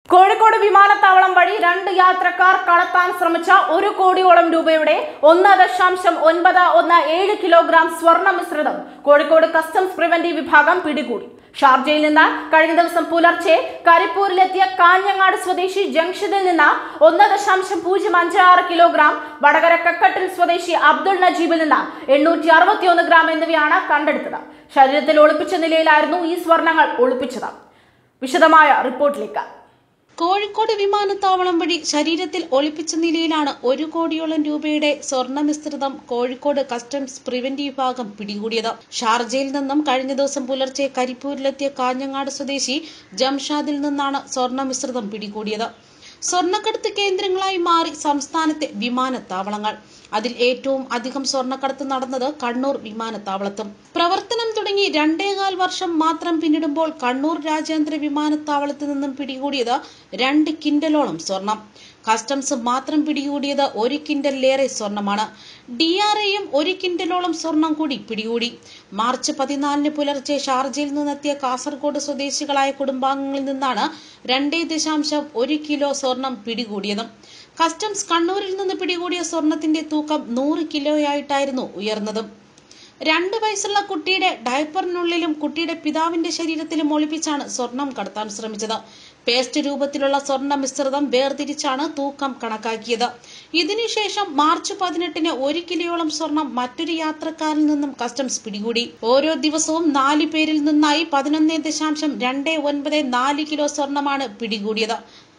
കോഴിക്കോട് വിമാനത്താവളം വഴി രണ്ട് യാത്രക്കാർ കടത്താൻ ശ്രമിച്ച ഒരു കോടിയോളം രൂപയുടെ ഒന്ന് ദശാംശം ഒൻപത് ഒന്ന് ഏഴ് കിലോഗ്രാം സ്വർണ്ണ മിശ്രിതം കോഴിക്കോട് കസ്റ്റംസ് പ്രിവന്റീവ് വിഭാഗം പിടികൂടി ഷാർജയിൽ നിന്ന് കഴിഞ്ഞ ദിവസം പുലർച്ചെ കരിപ്പൂരിലെത്തിയ കാഞ്ഞങ്ങാട് സ്വദേശി ജംഗ്ഷനിൽ നിന്ന് ഒന്ന് ദശാംശം പൂജ്യം അഞ്ച് ആറ് കിലോഗ്രാം വടകര കക്കട്ടിൽ സ്വദേശി അബ്ദുൾ നജീബിൽ നിന്ന് എണ്ണൂറ്റി അറുപത്തിയൊന്ന് ഗ്രാം എന്നിവയാണ് കണ്ടെടുത്തത് ശരീരത്തിൽ ഒളിപ്പിച്ച നിലയിലായിരുന്നു ഈ സ്വർണങ്ങൾ ഒളിപ്പിച്ചത് വിശദമായ റിപ്പോർട്ടിലേക്ക് കോഴിക്കോട് വിമാനത്താവളം വഴി ശരീരത്തിൽ ഒളിപ്പിച്ച നിലയിലാണ് ഒരു കോടിയോളം രൂപയുടെ സ്വർണ്ണ മിശ്രിതം കോഴിക്കോട് കസ്റ്റംസ് പ്രിവന്റീവ് വിഭാഗം പിടികൂടിയത് ഷാർജയിൽ നിന്നും കഴിഞ്ഞ ദിവസം പുലർച്ചെ കരിപ്പൂരിലെത്തിയ കാഞ്ഞങ്ങാട് സ്വദേശി ജംഷാദിൽ നിന്നാണ് സ്വർണ്ണ മിശ്രിതം പിടികൂടിയത് സ്വർണ്ണക്കടത്ത് കേന്ദ്രങ്ങളായി മാറി സംസ്ഥാനത്തെ വിമാനത്താവളങ്ങൾ അതിൽ ഏറ്റവും അധികം സ്വർണ്ണക്കടത്ത് നടന്നത് കണ്ണൂർ വിമാനത്താവളത്തും പ്രവർത്തനം തുടങ്ങി രണ്ടേകാൽ വർഷം മാത്രം പിന്നിടുമ്പോൾ കണ്ണൂർ രാജ്യാന്തര വിമാനത്താവളത്തിൽ നിന്നും പിടികൂടിയത് രണ്ട് കിൻഡലോളം സ്വർണം കസ്റ്റംസ് മാത്രം പിടികൂടിയത് ഒരു കിൻഡലിലേറെ സ്വർണമാണ് ഡി ആർ എയും ഒരു കിൻഡലോളം സ്വർണം കൂടി പിടികൂടി മാർച്ച് പതിനാലിന് പുലർച്ചെ ഷാർജയിൽ നിന്നെത്തിയ കാസർഗോഡ് സ്വദേശികളായ കുടുംബാംഗങ്ങളിൽ നിന്നാണ് രണ്ടേ ദശാംശം ഒരു കിലോ സ്വർണം പിടികൂടിയത് കസ്റ്റംസ് കണ്ണൂരിൽ നിന്ന് പിടികൂടിയ സ്വർണത്തിന്റെ തൂക്കം നൂറ് കിലോയായിട്ടായിരുന്നു ഉയർന്നതും രണ്ട് വയസ്സുള്ള കുട്ടിയുടെ ഡയപ്പറിനുള്ളിലും കുട്ടിയുടെ പിതാവിന്റെ ശരീരത്തിലും ഒളിപ്പിച്ചാണ് സ്വർണം കടത്താൻ ശ്രമിച്ചത് പേസ്റ്റ് രൂപത്തിലുള്ള സ്വർണ്ണ മിശ്രിതം വേർതിരിച്ചാണ് തൂക്കം കണക്കാക്കിയത് ഇതിനുശേഷം മാർച്ച് പതിനെട്ടിന് ഒരു കിലോയോളം സ്വർണം മറ്റൊരു യാത്രക്കാരിൽ നിന്നും കസ്റ്റംസ് പിടികൂടി ഓരോ ദിവസവും നാല് പേരിൽ നിന്നായി പതിനൊന്ന് ദശാംശം രണ്ട് ഒൻപത് നാല് കിലോ സ്വർണമാണ് പിടികൂടിയത്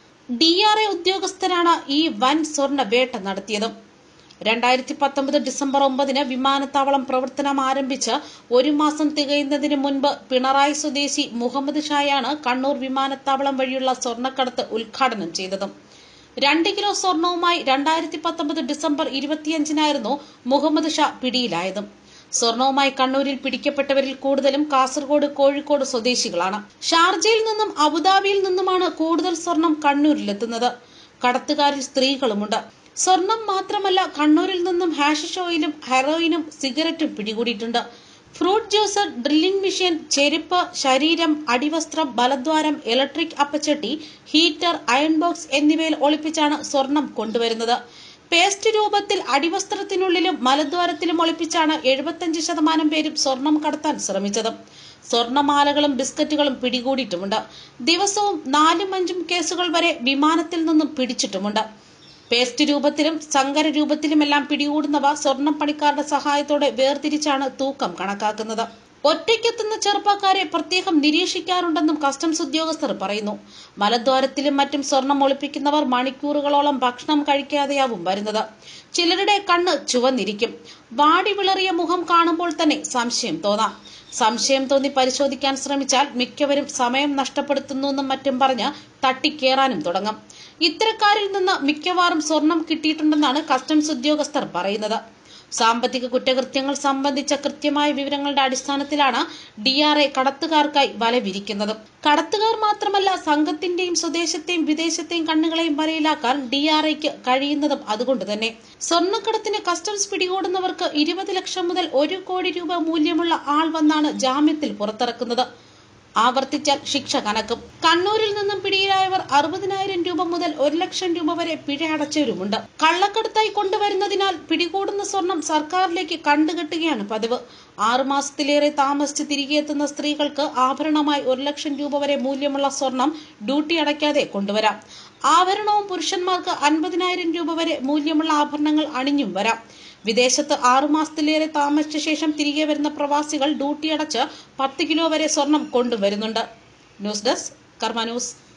ഡി ആർ എ ഉദ്യോഗസ്ഥരാണ് ഈ വൻ സ്വർണ്ണ വേട്ട നടത്തിയത് രണ്ടായിരത്തി പത്തൊമ്പത് ഡിസംബർ ഒമ്പതിന് വിമാനത്താവളം പ്രവർത്തനം ആരംഭിച്ച് ഒരു മാസം തികയുന്നതിന് മുൻപ് പിണറായി സ്വദേശി മുഹമ്മദ് ഷായാണ് കണ്ണൂർ വിമാനത്താവളം വഴിയുള്ള സ്വർണ്ണക്കടത്ത് ഉദ്ഘാടനം ചെയ്തത് രണ്ട് കിലോ സ്വർണവുമായി രണ്ടായിരത്തി പത്തൊമ്പത് ഡിസംബർ ഇരുപത്തിയഞ്ചിനായിരുന്നു മുഹമ്മദ് ഷാ പിടിയിലായത് സ്വർണവുമായി കണ്ണൂരിൽ പിടിക്കപ്പെട്ടവരിൽ കൂടുതലും കാസർഗോഡ് കോഴിക്കോട് സ്വദേശികളാണ് ഷാർജയിൽ നിന്നും അബുദാബിയിൽ നിന്നുമാണ് കൂടുതൽ സ്വർണം കണ്ണൂരിലെത്തുന്നത് കടത്തുകാരിൽ സ്ത്രീകളുമുണ്ട് സ്വർണം മാത്രമല്ല കണ്ണൂരിൽ നിന്നും ഹാഷിഷ് ഓയിലും ഹെറോയിനും സിഗരറ്റും പിടികൂടിയിട്ടുണ്ട് ഫ്രൂട്ട് ജ്യൂസർ ഡ്രില്ലിംഗ് മെഷീൻ ചെരുപ്പ് ശരീരം അടിവസ്ത്രം ബലദ്വാരം ഇലക്ട്രിക് അപ്പച്ചട്ടി ഹീറ്റർ അയൺ ബോക്സ് എന്നിവയിൽ ഒളിപ്പിച്ചാണ് സ്വർണം കൊണ്ടുവരുന്നത് പേസ്റ്റ് രൂപത്തിൽ അടിവസ്ത്രത്തിനുള്ളിലും മലദ്വാരത്തിലും ഒളിപ്പിച്ചാണ് എഴുപത്തഞ്ച് ശതമാനം പേരും സ്വർണം കടത്താൻ ശ്രമിച്ചത് സ്വർണമാലകളും ബിസ്ക്കറ്റുകളും പിടികൂടിയിട്ടുമുണ്ട് ദിവസവും നാലും അഞ്ചും കേസുകൾ വരെ വിമാനത്തിൽ നിന്നും പിടിച്ചിട്ടുമുണ്ട് പേസ്റ്റ് രൂപത്തിലും സങ്കര രൂപത്തിലുമെല്ലാം പിടികൂടുന്നവ സ്വർണം പണിക്കാരുടെ സഹായത്തോടെ വേർതിരിച്ചാണ് തൂക്കം കണക്കാക്കുന്നത് ഒറ്റയ്ക്കെത്തുന്ന ചെറുപ്പക്കാരെ പ്രത്യേകം നിരീക്ഷിക്കാറുണ്ടെന്നും കസ്റ്റംസ് ഉദ്യോഗസ്ഥർ പറയുന്നു മലദ്വാരത്തിലും മറ്റും സ്വർണം ഒളിപ്പിക്കുന്നവർ മണിക്കൂറുകളോളം ഭക്ഷണം കഴിക്കാതെയാവും വരുന്നത് ചിലരുടെ കണ്ണ് ചുവന്നിരിക്കും വാടി വിളറിയ മുഖം കാണുമ്പോൾ തന്നെ സംശയം തോന്നാം സംശയം തോന്നി പരിശോധിക്കാൻ ശ്രമിച്ചാൽ മിക്കവരും സമയം നഷ്ടപ്പെടുത്തുന്നുവെന്നും മറ്റും പറഞ്ഞ് തട്ടിക്കേറാനും തുടങ്ങും ഇത്തരക്കാരിൽ നിന്ന് മിക്കവാറും സ്വർണം കിട്ടിയിട്ടുണ്ടെന്നാണ് കസ്റ്റംസ് ഉദ്യോഗസ്ഥർ പറയുന്നത് സാമ്പത്തിക കുറ്റകൃത്യങ്ങൾ സംബന്ധിച്ച കൃത്യമായ വിവരങ്ങളുടെ അടിസ്ഥാനത്തിലാണ് ഡി ആർ എ കടത്തുകാർക്കായി വല വിരിക്കുന്നത് കടത്തുകാർ മാത്രമല്ല സംഘത്തിന്റെയും സ്വദേശത്തെയും വിദേശത്തെയും കണ്ണുകളെയും വലയിലാക്കാൻ ഡി ആർ എക്ക് കഴിയുന്നതും അതുകൊണ്ട് തന്നെ സ്വർണ്ണക്കടത്തിന് കസ്റ്റംസ് പിടികൂടുന്നവർക്ക് ഇരുപത് ലക്ഷം മുതൽ ഒരു കോടി രൂപ മൂല്യമുള്ള ആൾ വന്നാണ് ജാമ്യത്തിൽ പുറത്തിറക്കുന്നത് ആവർത്തിച്ചാൽ ശിക്ഷ കനക്കും കണ്ണൂരിൽ നിന്നും പിടിയിലായവർ അറുപതിനായിരം രൂപ മുതൽ ഒരു ലക്ഷം രൂപ വരെ പിഴ അടച്ചവരുമുണ്ട് കള്ളക്കടത്തായി കൊണ്ടുവരുന്നതിനാൽ പിടികൂടുന്ന സ്വർണം സർക്കാരിലേക്ക് കണ്ടുകെട്ടുകയാണ് പതിവ് ആറുമാസത്തിലേറെ താമസിച്ച് തിരികെ എത്തുന്ന സ്ത്രീകൾക്ക് ആഭരണമായി ഒരു ലക്ഷം രൂപ വരെ മൂല്യമുള്ള സ്വർണം ഡ്യൂട്ടി അടയ്ക്കാതെ കൊണ്ടുവരാം ആഭരണവും പുരുഷന്മാർക്ക് അൻപതിനായിരം രൂപ വരെ മൂല്യമുള്ള ആഭരണങ്ങൾ അണിഞ്ഞും വരാം വിദേശത്ത് ആറുമാസത്തിലേറെ താമസിച്ച ശേഷം തിരികെ വരുന്ന പ്രവാസികൾ ഡ്യൂട്ടി അടച്ച് പത്ത് കിലോ വരെ സ്വർണം കൊണ്ടുവരുന്നുണ്ട് ന്യൂസ് ഡെസ്ക് കർമ്മ ന്യൂസ്